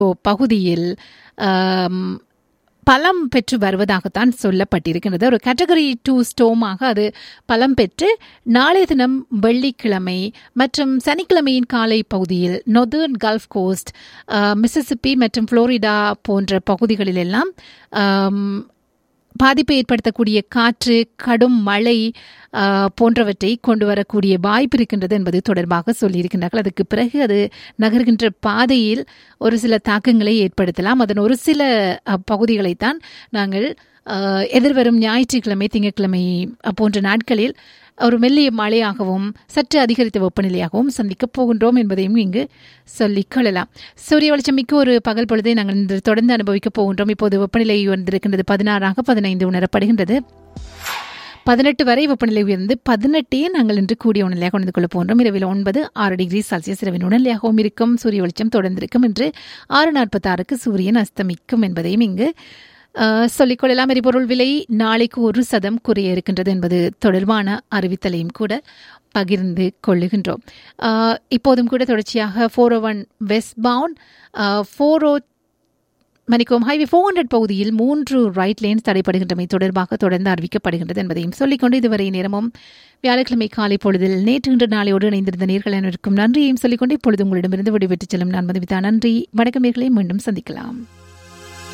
பகுதியில் ஆம், பலம் பெற்று வருவதாகத்தான் சொல்லப்பட்டிருக்கின்றது ஒரு கேட்டகரி டூ ஸ்டோமாக அது பலம் பெற்று நாளைய தினம் வெள்ளிக்கிழமை மற்றும் சனிக்கிழமையின் காலை பகுதியில் நொதர்ன் கல்ஃப் கோஸ்ட் மிசிசிப்பி மற்றும் புளோரிடா போன்ற பகுதிகளில் எல்லாம் ஆம், பாதிப்பை ஏற்படுத்தக்கூடிய காற்று கடும் மழை ஆ, போன்றவற்றை கொண்டு வரக்கூடிய வாய்ப்பு இருக்கின்றது என்பது தொடர்பாக சொல்லியிருக்கின்றார்கள் அதுக்கு பிறகு அது நகர்கின்ற பாதையில் ஒரு சில தாக்கங்களை ஏற்படுத்தலாம் அதன் ஒரு சில அ, பகுதிகளைத்தான் நாங்கள் ஆ, எதிர்வரும் ஞாயிற்றுக்கிழமை திங்கட்கிழமை அ, போன்ற நாட்களில் ஒரு மெல்லிய மழையாகவும் சற்று அதிகரித்த வெப்பநிலையாகவும் சந்திக்கப் போகின்றோம் என்பதையும் இங்கு சொல்லிக் கொள்ளலாம் சூரிய வெளிச்சம் மிக்க ஒரு பகல் பொழுதை நாங்கள் இன்று தொடர்ந்து அனுபவிக்கப் போகின்றோம் இப்போது வெப்பநிலை வந்திருக்கின்றது பதினாறாக பதினைந்து உணரப்படுகின்றது பதினெட்டு வரை வெப்பநிலை உயர்ந்து பதினெட்டையே நாங்கள் இன்று கூடிய உணர்நிலையாக கொண்டு கொள்ள போன்றோம் இரவில் ஒன்பது ஆறு டிகிரி செல்சியஸ் இரவின் உணர்நிலையாகவும் இருக்கும் சூரிய வெளிச்சம் தொடர்ந்திருக்கும் இன்று ஆறு நாற்பத்தாறுக்கு சூரியன் அஸ்தமிக்கும் என்பதையும் இங்கு அஹ், சொல்லிக்கொள்ளலாம் எரிபொருள் விலை நாளைக்கு ஒரு சதம் குறைய இருக்கின்றது என்பது தொடர்பான அறிவித்தலையும் கூட பகிர்ந்து கொள்ளுகின்றோம் அஹ், இப்போதும் கூட தொடர்ச்சியாக four O one westbound four O மணிக்கும் ஹைவே ஃபோர் ஹண்ட்ரட் பகுதியில் மூன்று ரைட் லேன்ஸ் தடைப்படுகின்றமை தொடர்பாக தொடர்ந்து அறிவிக்கப்படுகின்றது என்பதையும் சொல்லிக்கொண்டு இதுவரை நேரமும் வியாழக்கிழமை காலை பொழுதில் நேற்று இன்று நாளையோடு இணைந்திருந்த நேர்கள் அனைவருக்கும் நன்றியையும் சொல்லிக்கொண்டு இப்பொழுது உங்களிடமிருந்து விடைபெற்றுச் செல்லும் நான் மதுமிதா நன்றி வணக்கம் நேர்களை மீண்டும் சந்திக்கலாம்